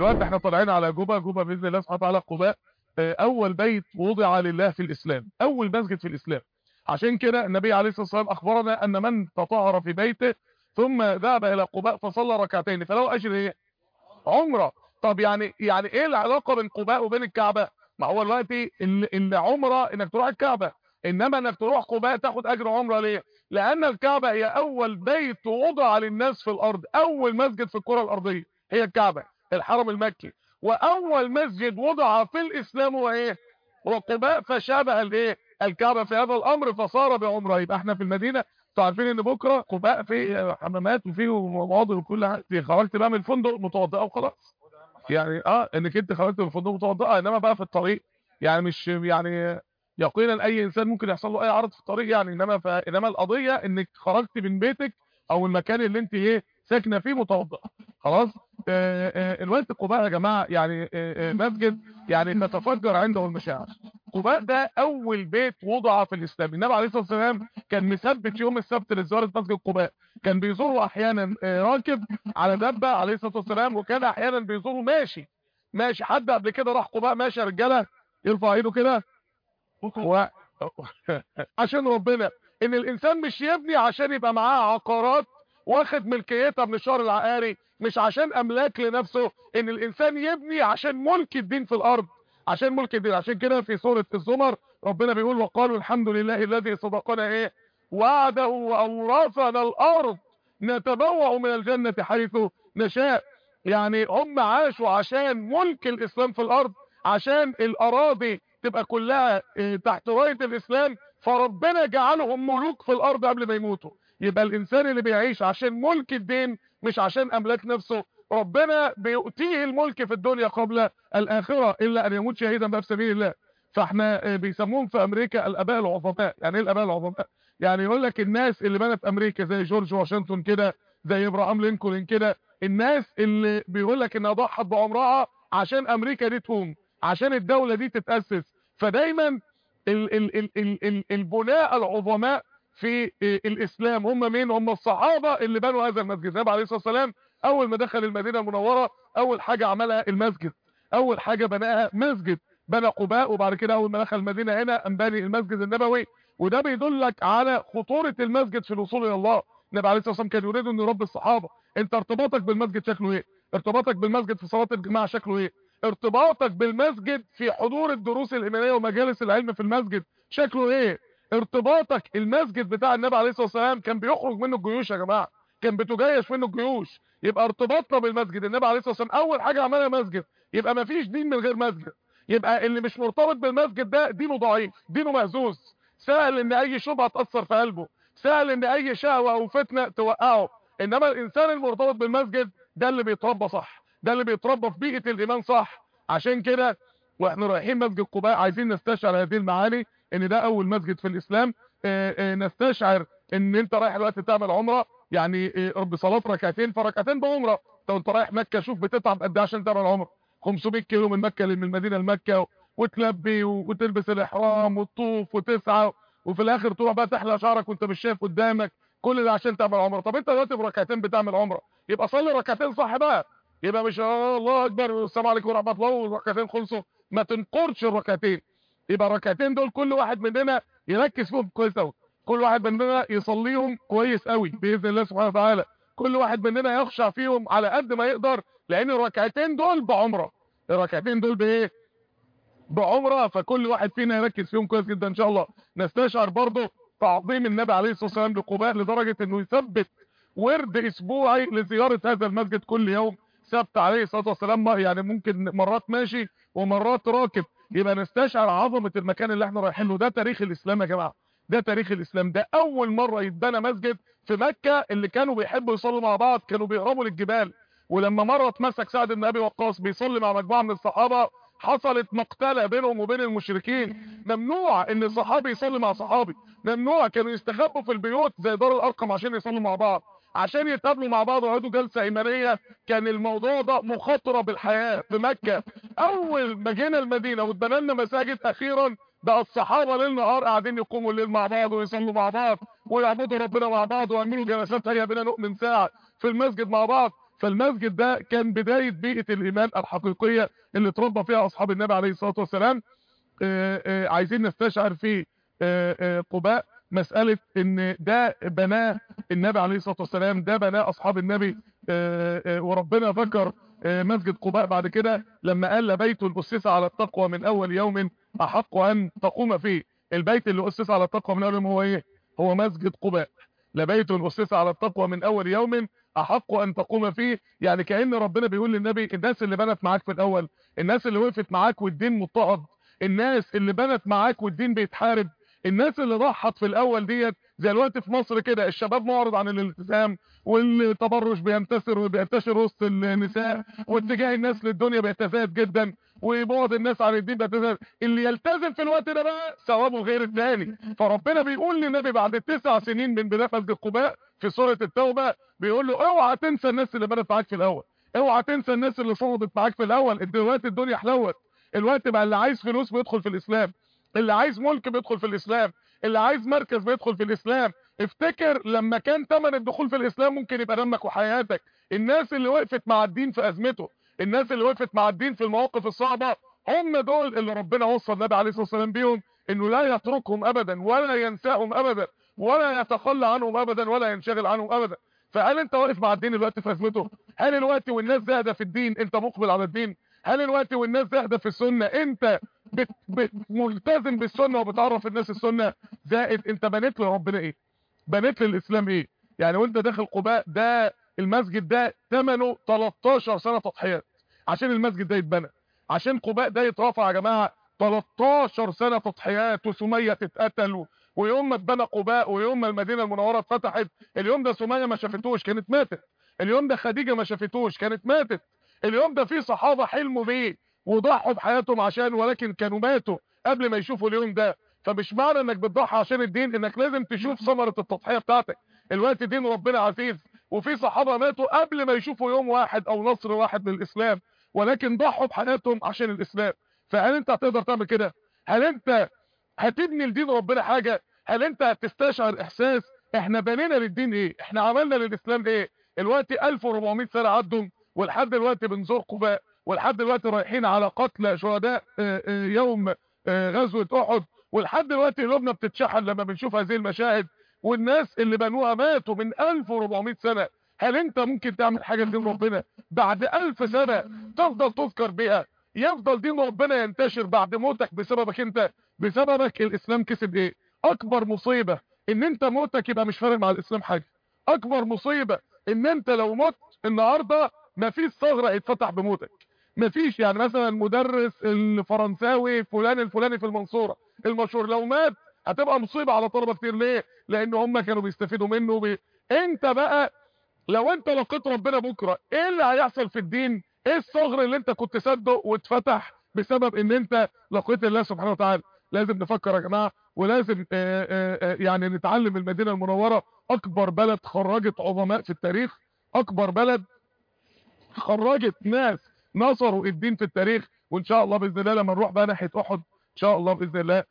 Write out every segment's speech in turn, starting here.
دلوقتي احنا طالعين على جوبا جوبا باذن الله سبحانه وتعالى قباء آه، اول بيت وضع لله في الاسلام اول مسجد في الاسلام عشان كده النبي عليه الصلاه والسلام اخبرنا ان من تطهر في بيته ثم ذهب الى قباء فصلى ركعتين فله اجر ايه عمره طب يعني يعني ايه العلاقه بين قباء وبين الكعبه ما هو دلوقتي ال- العمره انك تروح الكعبه انما انك تروح قباء تاخد اجر عمره ليه لان الكعبه هي اول بيت وضع للناس في الارض اول مسجد في الكره الارضيه هي الكعبه الحرم المكي واول مسجد وضع في الاسلام هو ايه هو قباء فشابه الايه الكعبه في هذا الامر فصار بعمره يبقى احنا في المدينه انتوا عارفين ان بكره قباء فيه حمامات وفيه مواضع وكل حاجه خرجت بقى من الفندق متوضئه وخلاص يعني اه انك انت خرجت من الفندق متوضئه انما بقى في الطريق يعني مش يعني يقينا اي انسان ممكن يحصل له اي عرض في الطريق يعني انما ف... انما القضيه انك خرجت من بيتك او المكان اللي انت ايه ساكنه فيه متوضئه خلاص آه، آه، الوقت قباء يا جماعه يعني آه، آه، مسجد يعني تتفجر عنده المشاعر قباء ده اول بيت وضع في الاسلام النبي عليه الصلاه والسلام كان مثبت يوم السبت لزياره مسجد قباء كان بيزوره احيانا آه، راكب على دبه عليه الصلاه والسلام وكان احيانا بيزوره ماشي ماشي حد قبل كده راح قباء ماشي يا رجاله يرفع ايده كده و... عشان ربنا ان الانسان مش يبني عشان يبقى معاه عقارات واخد ملكيتها من الشهر العقاري مش عشان املاك لنفسه ان الانسان يبني عشان ملك الدين في الارض عشان ملك الدين عشان كده في سوره الزمر ربنا بيقول وقالوا الحمد لله الذي صدقنا ايه وعده واورثنا الارض نتبوأ من الجنه حيث نشاء يعني هم عاشوا عشان ملك الاسلام في الارض عشان الاراضي تبقى كلها إيه، تحت رايه الاسلام فربنا جعلهم ملوك في الارض قبل ما يموتوا يبقى الانسان اللي بيعيش عشان ملك الدين مش عشان املاك نفسه ربنا بيؤتيه الملك في الدنيا قبل الاخره الا ان يموت شهيدا بقى في سبيل الله فاحنا آه، بيسموهم في امريكا الاباء العظماء يعني ايه الاباء العظماء يعني يقول لك الناس اللي بنت امريكا زي جورج واشنطن كده زي ابراهام لينكولن كده الناس اللي بيقول لك انها ضحت بعمرها عشان امريكا دي تقوم عشان الدوله دي تتاسس فدايما ال ال ال ال ال البناء العظماء في آه، الاسلام هم مين هم الصحابه اللي بنوا هذا المسجد النبي عليه الصلاه والسلام اول ما دخل المدينه المنوره اول حاجه عملها المسجد اول حاجه بناها مسجد بنى قباء وبعد كده اول ما دخل المدينه هنا قام باني المسجد النبوي وده بيدلك على خطوره المسجد في الوصول الى الله النبي عليه الصلاه والسلام كان يريد انه يربي الصحابه انت ارتباطك بالمسجد شكله ايه ارتباطك بالمسجد في صلاه الجماعه شكله ايه ارتباطك بالمسجد في حضور الدروس الايمانيه ومجالس العلم في المسجد شكله ايه ارتباطك المسجد بتاع النبي عليه الصلاه والسلام كان بيخرج منه الجيوش يا جماعه كان بتجيش منه الجيوش يبقى ارتباطنا بالمسجد النبي عليه الصلاه والسلام اول حاجه عملها مسجد يبقى ما فيش دين من غير مسجد يبقى اللي مش مرتبط بالمسجد ده دينه ضعيف دينه مهزوز سهل ان اي شبهه تاثر في قلبه سهل ان اي شهوه او فتنه توقعه انما الانسان المرتبط بالمسجد ده اللي بيتربى صح ده اللي بيتربى في بيئه الايمان صح عشان كده واحنا رايحين مسجد قباء عايزين نستشعر هذه المعاني ان ده اول مسجد في الاسلام آه، آه، نستشعر ان انت رايح دلوقتي تعمل عمره يعني آه، بصلاه ركعتين فركعتين بعمره لو انت رايح مكه شوف بتتعب قد ايه عشان تعمل عمره 500 كيلو من مكه من المدينه لمكه وتلبي وتلبس الاحرام وتطوف وتسعى وفي الاخر تروح بقى تحلق شعرك وانت مش شايف قدامك كل ده عشان تعمل عمره طب انت دلوقتي بركعتين بتعمل عمره يبقى صلي ركعتين صح بقى يبقى مش آه الله اكبر والسلام عليكم ورحمه الله والركعتين خلصوا ما تنقرش الركعتين يبقى الركعتين دول كل واحد مننا يركز فيهم كويس قوي كل واحد مننا يصليهم كويس قوي باذن الله سبحانه وتعالى كل واحد مننا يخشع فيهم على قد ما يقدر لان الركعتين دول بعمره الركعتين دول بايه بعمره فكل واحد فينا يركز فيهم كويس جدا ان شاء الله نستشعر برضه تعظيم النبي عليه الصلاه والسلام لقباء لدرجه انه يثبت ورد اسبوعي لزياره هذا المسجد كل يوم سبت عليه الصلاه والسلام يعني ممكن مرات ماشي ومرات راكب يبقى نستشعر عظمه المكان اللي احنا رايحين له ده تاريخ الاسلام يا جماعه ده تاريخ الاسلام ده اول مره يتبنى مسجد في مكه اللي كانوا بيحبوا يصلوا مع بعض كانوا بيهربوا للجبال ولما مره اتمسك سعد بن ابي وقاص بيصلي مع مجموعه من الصحابه حصلت مقتله بينهم وبين المشركين ممنوع ان الصحابي يصلي مع صحابي ممنوع كانوا يستخبوا في البيوت زي دار الارقم عشان يصلوا مع بعض عشان يتقابلوا مع بعض ويقعدوا جلسه ايمانيه كان الموضوع ده مخاطره بالحياه في مكه اول ما جينا المدينه واتبنى لنا مساجد اخيرا بقى الصحابه ليل نهار قاعدين يقوموا الليل مع بعض ويصلوا مع بعض ويعبدوا ربنا مع بعض ويعملوا جلسات هيا بنا نؤمن ساعه في المسجد مع بعض فالمسجد ده كان بدايه بيئه الايمان الحقيقيه اللي اتربى فيها اصحاب النبي عليه الصلاه والسلام آه، آه، عايزين نستشعر في آه، آه، قباء مساله ان ده بناه النبي عليه الصلاه والسلام ده بناه اصحاب النبي آه، آه، وربنا ذكر آه، مسجد قباء بعد كده لما قال لبيت أسس على التقوى من أول يوم أحق أن تقوم فيه البيت اللي أسس على التقوى من أول يوم هو إيه؟ هو مسجد قباء لبيت أسس على التقوى من أول يوم أحق أن تقوم فيه يعني كأن ربنا بيقول للنبي الناس اللي بنت معاك في الأول الناس اللي وقفت معاك والدين مضطهد الناس اللي بنت معاك والدين بيتحارب الناس اللي ضحت في الأول ديت زي الوقت في مصر كده الشباب معرض عن الالتزام والتبرج بينتشر وبينتشر وسط النساء واتجاه الناس للدنيا بيتزايد جدا وبعد الناس عن الدين بيتزايد اللي يلتزم في الوقت ده بقى ثوابه غير الثاني فربنا بيقول للنبي بعد تسع سنين من بدايه مسجد قباء في سوره التوبه بيقول له اوعى تنسى الناس اللي بنت معاك في الاول اوعى تنسى الناس اللي صمدت معاك في الاول دلوقتي الدنيا حلوت الوقت بقى اللي عايز فلوس بيدخل في الاسلام اللي عايز ملك بيدخل في الاسلام اللي عايز مركز بيدخل في الاسلام افتكر لما كان ثمن الدخول في الاسلام ممكن يبقى دمك وحياتك الناس اللي وقفت مع الدين في ازمته الناس اللي وقفت مع الدين في المواقف الصعبه هم دول اللي ربنا وصى النبي عليه الصلاه والسلام بيهم انه لا يتركهم ابدا ولا ينساهم ابدا ولا يتخلى عنهم ابدا ولا ينشغل عنهم ابدا فهل انت واقف مع الدين الوقت في ازمته هل الوقت والناس زاهده في الدين انت مقبل على الدين هل الوقت والناس زاهده في السنه انت بت بت ملتزم بالسنه وبتعرف الناس السنه زائد انت بنيت لربنا ايه بنيت للاسلام ايه يعني وانت داخل قباء ده المسجد ده ثمنه 13 سنه تضحيات عشان المسجد ده يتبنى عشان قباء ده يترفع يا جماعه 13 سنه تضحيات وسميه تتقتل ويوم ما اتبنى قباء ويوم ما المدينه المنوره اتفتحت اليوم ده سميه ما شافتوش كانت ماتت اليوم ده خديجه ما شافتوش كانت ماتت اليوم ده في صحابه حلموا بيه وضحوا بحياتهم عشان ولكن كانوا ماتوا قبل ما يشوفوا اليوم ده فمش معنى انك بتضحي عشان الدين انك لازم تشوف ثمره التضحيه بتاعتك الوقت دين ربنا عزيز وفي صحابه ماتوا قبل ما يشوفوا يوم واحد او نصر واحد للاسلام ولكن ضحوا بحياتهم عشان الاسلام فهل انت هتقدر تعمل كده هل انت هتبني لدين ربنا حاجه هل انت هتستشعر احساس احنا بنينا للدين ايه احنا عملنا للاسلام ايه الوقت 1400 سنه عدوا ولحد دلوقتي بنزور قباء ولحد دلوقتي رايحين على قتل شهداء يوم غزوه احد ولحد دلوقتي قلوبنا بتتشحن لما بنشوف هذه المشاهد والناس اللي بنوها ماتوا من 1400 سنه هل انت ممكن تعمل حاجه لدين ربنا بعد 1000 سنه تفضل تذكر بيها يفضل دين ربنا ينتشر بعد موتك بسببك انت بسببك الاسلام كسب ايه اكبر مصيبه ان انت موتك يبقى مش فارق مع الاسلام حاجه اكبر مصيبه ان انت لو مت النهارده مفيش ثغره هيتفتح بموتك مفيش يعني مثلا المدرس الفرنساوي فلان الفلاني في المنصوره المشهور لو مات هتبقى مصيبه على طلبه كتير ليه لان هم كانوا بيستفيدوا منه بي... انت بقى لو انت لقيت ربنا بكره ايه اللي هيحصل في الدين ايه الثغر اللي انت كنت سده واتفتح بسبب ان انت لقيت الله سبحانه وتعالى لازم نفكر يا جماعه ولازم آآ آآ يعني نتعلم المدينه المنوره اكبر بلد خرجت عظماء في التاريخ اكبر بلد خرجت ناس نصروا الدين في التاريخ وان شاء الله باذن الله لما نروح بقى ناحيه احد ان شاء الله باذن الله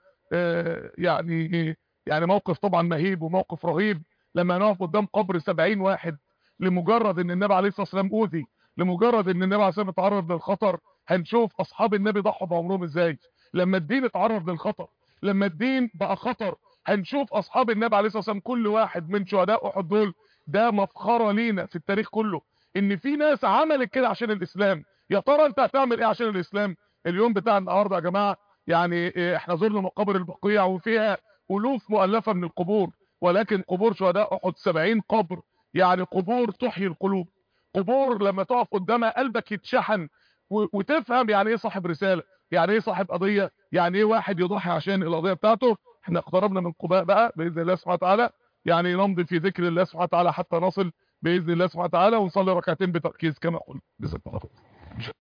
يعني يعني موقف طبعا مهيب وموقف رهيب لما نقف قدام قبر 70 واحد لمجرد ان النبي عليه الصلاه والسلام اوذي لمجرد ان النبي عليه الصلاه والسلام اتعرض للخطر هنشوف اصحاب النبي ضحوا بعمرهم ازاي لما الدين اتعرض للخطر لما الدين بقى خطر هنشوف اصحاب النبي عليه الصلاه والسلام كل واحد من شهداء احد دول ده مفخره لينا في التاريخ كله ان في ناس عملت كده عشان الاسلام يا ترى انت هتعمل ايه عشان الاسلام اليوم بتاع النهارده يا جماعه يعني احنا زرنا مقابر البقيع وفيها الوف مؤلفه من القبور ولكن قبور شهداء احد 70 قبر يعني قبور تحيي القلوب قبور لما تقف قدامها قلبك يتشحن وتفهم يعني ايه صاحب رساله يعني ايه صاحب قضيه يعني ايه واحد يضحي عشان القضيه بتاعته احنا اقتربنا من قباء بقى باذن الله سبحانه وتعالى يعني نمضي في ذكر الله سبحانه وتعالى حتى نصل باذن الله سبحانه وتعالى ونصلي ركعتين بتركيز كما قلت جزاك الله خير